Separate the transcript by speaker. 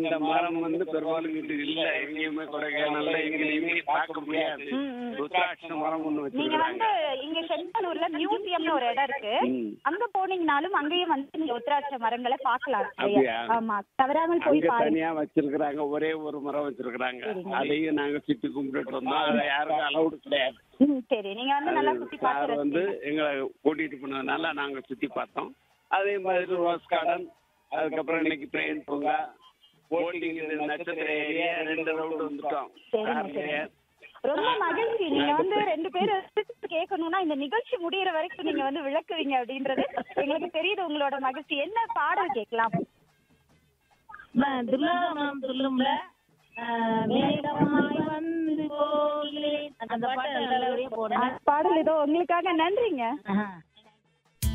Speaker 1: அந்த மரம் வந்து பெரும்பாலும் இங்கிட்டு இல்ல எங்கேயுமே கொடைக்கானல்ல எங்கேயுமே பார்க்க முடியாது
Speaker 2: ம், ம்.
Speaker 1: ருத்ராட்ச மரம் ஒண்ணு
Speaker 2: நீங்க வந்து
Speaker 1: வச்சிருக்காங்க
Speaker 2: இங்க செங்கனூர்ல மியூசியம்னு ஒரு இடம் இருக்கு
Speaker 1: ம்.
Speaker 2: அங்க போனீங்கனாலும் அங்கேயும் வந்து நீங்க உத்திராட்ச மரங்களை பார்க்கலாம்
Speaker 1: அப்படியா?
Speaker 2: ஆமா தவறாமல் போய்
Speaker 1: அங்க
Speaker 2: பாருங்க
Speaker 1: தனியா வச்சிருக்கிறாங்க ஒரே ஒரு மரம் வச்சிருக்கிறாங்க அதையும் நாங்க சுத்தி கும்பிட்டுட்டு இருந்தோம் அதை யாருக்கும் அலௌடு கிடையாது
Speaker 2: ம், சரி நீங்க வந்து நல்லா சுத்தி
Speaker 1: சார்
Speaker 2: பார்த்து
Speaker 1: வந்து
Speaker 2: ரசிச்சீங்க.
Speaker 1: எங்களை கூட்டிட்டு போனதுனால நாங்க சுத்தி பார்த்தோம் அதே மாதிரி ரோஸ் கார்டன் அதுக்கப்புறம் இன்னைக்கு பிளேன் பூங்கா போட்டிங் இது நட்சத்திர ஏரியா ரெண்டு ரவுண்ட் வந்துட்டோம்
Speaker 2: சரிங்க,
Speaker 1: கார்லயே.
Speaker 2: ரொம்ப மகிழ்ச்சி நீங்க வந்து ரெண்டு பேரும் கேட்கணும்னா இந்த நிகழ்ச்சி முடியற வரைக்கும் நீங்க வந்து விளக்குவீங்க அப்படின்றது எங்களுக்கு தெரியுது உங்களோட மகிழ்ச்சி என்ன பாடல் கேட்கலாம்
Speaker 3: ம- துர்லபம் துள்ளும்ல ஆஹ், வேகமாய் வந்து போகிறேன் அந்த பாட்டு நல்லபடியா போடுங்க
Speaker 2: பாடல் ஏதோ உங்களுக்காக நன்றிங்க
Speaker 3: ஆஹா.